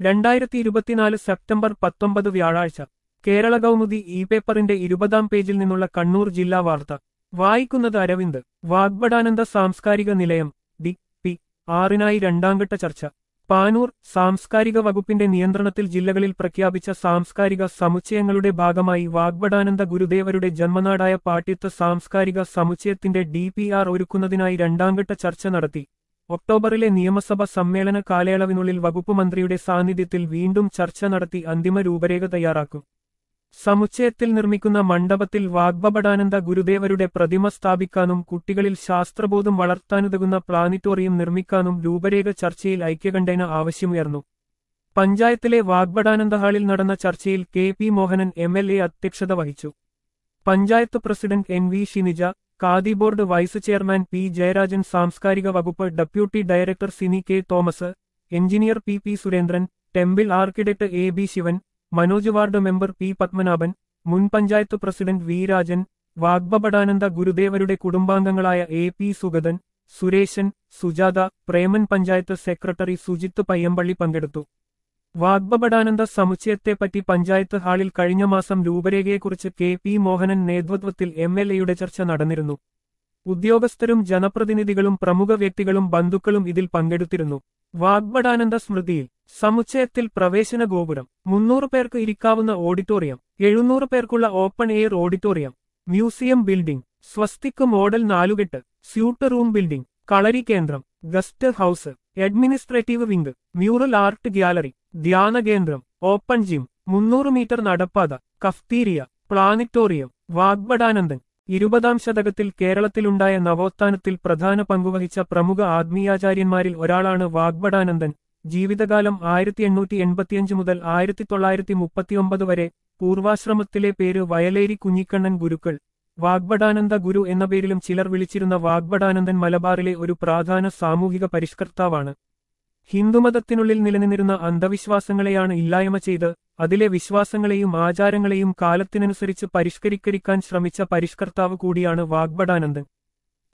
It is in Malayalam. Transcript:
രണ്ടായിരത്തി ഇരുപത്തിനാല് സെപ്റ്റംബർ പത്തൊമ്പത് വ്യാഴാഴ്ച കേരള കൗമുദി ഇ പേപ്പറിന്റെ ഇരുപതാം പേജിൽ നിന്നുള്ള കണ്ണൂർ ജില്ലാ വാർത്ത വായിക്കുന്നത് അരവിന്ദ് വാഗ്ബടാനന്ദ സാംസ്കാരിക നിലയം ഡി പി ആറിനായി രണ്ടാംഘട്ട ചർച്ച പാനൂർ സാംസ്കാരിക വകുപ്പിന്റെ നിയന്ത്രണത്തിൽ ജില്ലകളിൽ പ്രഖ്യാപിച്ച സാംസ്കാരിക സമുച്ചയങ്ങളുടെ ഭാഗമായി വാഗ്ബടാനന്ദ ഗുരുദേവരുടെ ജന്മനാടായ പാട്യത്ത് സാംസ്കാരിക സമുച്ചയത്തിന്റെ ഡി പി ആർ ഒരുക്കുന്നതിനായി രണ്ടാംഘട്ട ചർച്ച നടത്തി ഒക്ടോബറിലെ നിയമസഭ സമ്മേളന കാലയളവിനുള്ളിൽ വകുപ്പ് മന്ത്രിയുടെ സാന്നിധ്യത്തിൽ വീണ്ടും ചർച്ച നടത്തി അന്തിമ രൂപരേഖ തയ്യാറാക്കും സമുച്ചയത്തിൽ നിർമ്മിക്കുന്ന മണ്ഡപത്തിൽ വാഗ്ബടാനന്ദ ഗുരുദേവരുടെ പ്രതിമ സ്ഥാപിക്കാനും കുട്ടികളിൽ ശാസ്ത്രബോധം വളർത്താനുതകുന്ന പ്ലാനിറ്റോറിയം നിർമ്മിക്കാനും രൂപരേഖ ചർച്ചയിൽ ഐക്യകണ്ഠേന ആവശ്യമുയർന്നു പഞ്ചായത്തിലെ വാഗ്ബടാനന്ദ ഹാളിൽ നടന്ന ചർച്ചയിൽ K P Mohanan M L A അധ്യക്ഷത വഹിച്ചു panchayat president N V Shinija Khadi board vice chairman P Jayarajan സാംസ്കാരിക വകുപ്പ് deputy director Cini K Thomas engineer P P Surendran temple architect A B Sivan Manoj ward member P Padmanabhan മുൻ പഞ്ചായത്ത് പ്രസിഡന്റ് വി രാജൻ വാഗ്ബടാനന്ദ ഗുരുദേവരുടെ കുടുംബാംഗങ്ങളായ A P Suguthan Suresan Sujatha Preman panchayat secretary Sujith Payyampally പങ്കെടുത്തു വാഗ്ബടാനന്ദ സമുച്ചയത്തെപ്പറ്റി പഞ്ചായത്ത് ഹാളിൽ കഴിഞ്ഞ മാസം രൂപരേഖയെക്കുറിച്ച് കെ പി മോഹനൻ നേതൃത്വത്തിൽ എം എൽ എയുടെ ചർച്ച നടന്നിരുന്നു ഉദ്യോഗസ്ഥരും ജനപ്രതിനിധികളും പ്രമുഖ വ്യക്തികളും ബന്ധുക്കളും ഇതിൽ പങ്കെടുത്തിരുന്നു വാഗ്ബടാനന്ദ സ്മൃതിയിൽ സമുച്ചയത്തിൽ പ്രവേശന ഗോപുരം മുന്നൂറ് പേർക്ക് ഇരിക്കാവുന്ന ഓഡിറ്റോറിയം എഴുന്നൂറ് പേർക്കുള്ള open air auditorium museum building സ്വസ്തിക് മോഡൽ നാലുകെട്ട് സ്യൂട്ട് റൂം ബിൽഡിംഗ് കളരി കേന്ദ്രം guest house administrative wing mural art gallery ധ്യാന കേന്ദ്രം ഓപ്പൺ ജിം മുന്നൂറ് മീറ്റർ നടപ്പാത കഫ്തീരിയ പ്ലാനിറ്റോറിയം വാഗ്ബടാനന്ദൻ ഇരുപതാം ശതകത്തിൽ കേരളത്തിലുണ്ടായ നവോത്ഥാനത്തിൽ പ്രധാന പങ്കുവഹിച്ച പ്രമുഖ ആത്മീയാചാര്യന്മാരിൽ ഒരാളാണ് വാഗ്ബടാനന്ദൻ ജീവിതകാലം ആയിരത്തി എണ്ണൂറ്റി എൺപത്തിയഞ്ച് മുതൽ ആയിരത്തി തൊള്ളായിരത്തി മുപ്പത്തിയൊമ്പത് വരെ പൂർവാശ്രമത്തിലെ പേര് വയലേരി കുഞ്ഞിക്കണ്ണൻ ഗുരുക്കൾ വാഗ്ബടാനന്ദ ഗുരു എന്ന പേരിലും ചിലർ വിളിച്ചിരുന്ന വാഗ്ബടാനന്ദൻ മലബാറിലെ ഒരു പ്രാധാന സാമൂഹിക പരിഷ്കർത്താവാണ് ഹിന്ദുമതത്തിനുള്ളിൽ നിലനിന്നിരുന്ന അന്ധവിശ്വാസങ്ങളെയാണ് ഇല്ലായ്മ ചെയ്ത് അതിലെ വിശ്വാസങ്ങളെയും ആചാരങ്ങളെയും കാലത്തിനനുസരിച്ച് പരിഷ്കരിക്കരിക്കാൻ ശ്രമിച്ച പരിഷ്കർത്താവ് കൂടിയാണ് വാഗ്ബടാനന്ദൻ